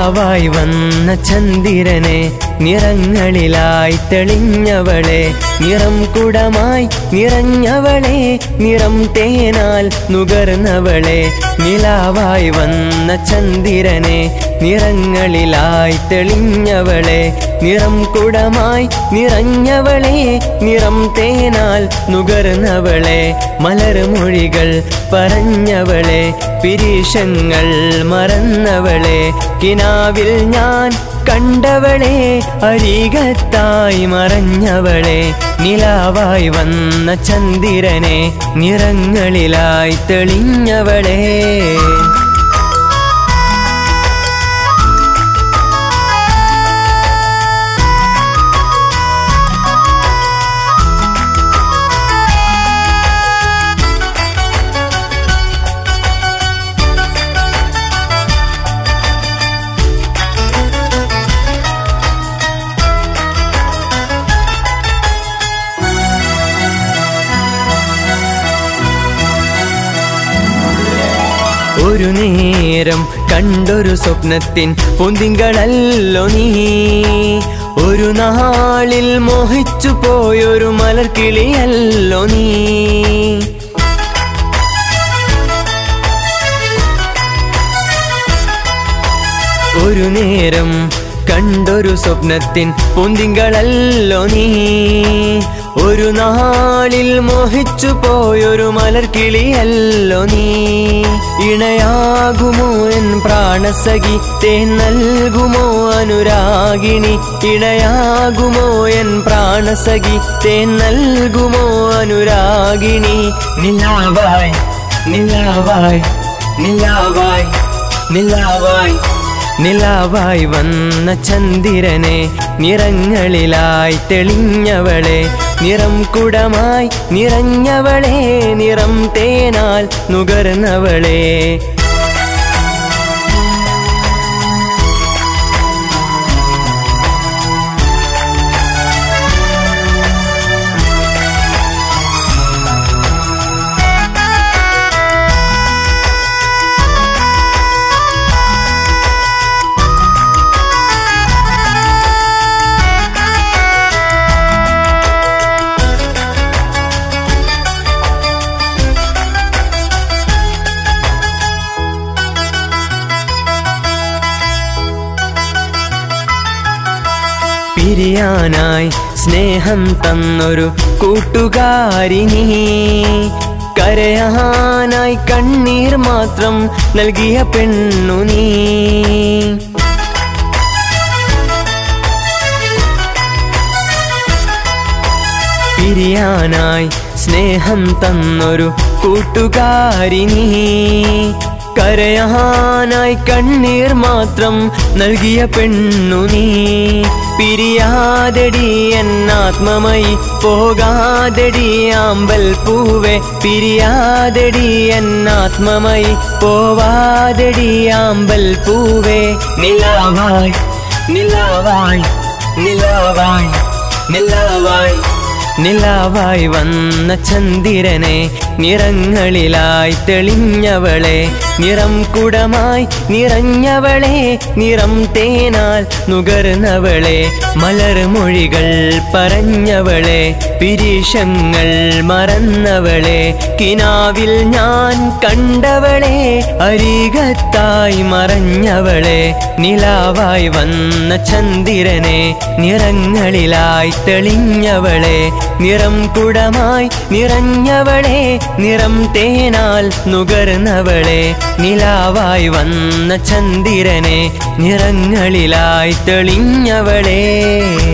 നിലാവായി വന്ന ചന്ദ്രനെ നിറങ്ങളിലായി തെളിഞ്ഞവളെ നിറം കുടമായി നിറഞ്ഞവളെ നിറം തേനാൽ നുകർന്നവളെ നിലാവായി വന്ന ചന്ദ്രനെ നിറങ്ങളിലായി തെളിഞ്ഞവളെ നിറം കുടമായി നിറഞ്ഞവളെ നിറം തേനാൽ നുകർന്നവളെ മലർമൊഴികൾ പറഞ്ഞവളെ പിരീഷങ്ങൾ മറന്നവളെ കിനാവിൽ ഞാൻ കണ്ടവളെ അരികത്തായി മറഞ്ഞവളെ നിലാവായി വന്ന ചന്ദ്രനെ നിറങ്ങളിലായി തെളിഞ്ഞവളെ ഒരു നേരം കണ്ടൊരു സ്വപ്നത്തിൻ പൊന്തിങ്കളല്ലോ നീ ഒരു നാളിൽ മോഹിച്ചു പോയൊരു മലർക്കിളിയല്ലോ നീ ഒരു നേരം കണ്ടൊരു സ്വപ്നത്തിൻ പൊന്തിങ്കളല്ലോ നീ ഒരു നാളിൽ മോഹിച്ചു പോയൊരു മലർക്കിളിയല്ലോ നീ ഇണയാകുമോ എൻ പ്രാണസഖി തേൻ നൽകുമോ അനുരാഗിണി ഇണയാകുമോ എൻ പ്രാണസഖി തേൻ നൽകുമോ അനുരാഗിണി നിലാവായി നിലാവായി നിലാവായി നിലാവായി നിലാവായി വന്ന ചന്ദ്രനെ നിറങ്ങളിലായി തെളിഞ്ഞവളെ നിറം കുടമായി നിറഞ്ഞവളെ നിറം തേനാൽ നുകർന്നവളെ പിരിയാനായി സ്നേഹം തന്നൊരു കൂട്ടുകാരിനി കരയാനായി കണ്ണീർ മാത്രം നൽകിയ പെണ്ണു നീ പിരിയാനായി സ്നേഹം തന്നൊരു കൂട്ടുകാരിനി കരയാനായി കണ്ണീർ മാത്രം നൽകിയ പെണ്ണു നീ പിരിയാതെടി എന്നാത്മമയി പോകാതെടി ആമ്പൽ പൂവെ പിരിയാതെടി എന്നാത്മമയി പോവാതെടി ആമ്പൽ പൂവെ നിലാവായി നിലാവായി നിലാവായി നിലാവായി നിലാവായി വന്ന ചന്ദ്രനെ നിറങ്ങളിലായി തെളിഞ്ഞവളെ നിറം കുടമായി നിറഞ്ഞവളെ നിറം തേനാൽ നുകർന്നവളെ മലർമൊഴികൾ പറഞ്ഞവളെ പിരീഷങ്ങൾ മറന്നവളെ കിനാവിൽ ഞാൻ കണ്ടവളെ അരികത്തായി മറഞ്ഞവളെ നിലാവായി വന്ന ചന്ദ്രനെ നിറങ്ങളിലായി തെളിഞ്ഞവളെ നിറം കുടമായി നിറഞ്ഞവളെ നിറം തേനാൽ നുകർന്നവളെ നിലാവായി വന്ന ചന്ദ്രനെ നിറങ്ങളിലായി തെളിഞ്ഞവളെ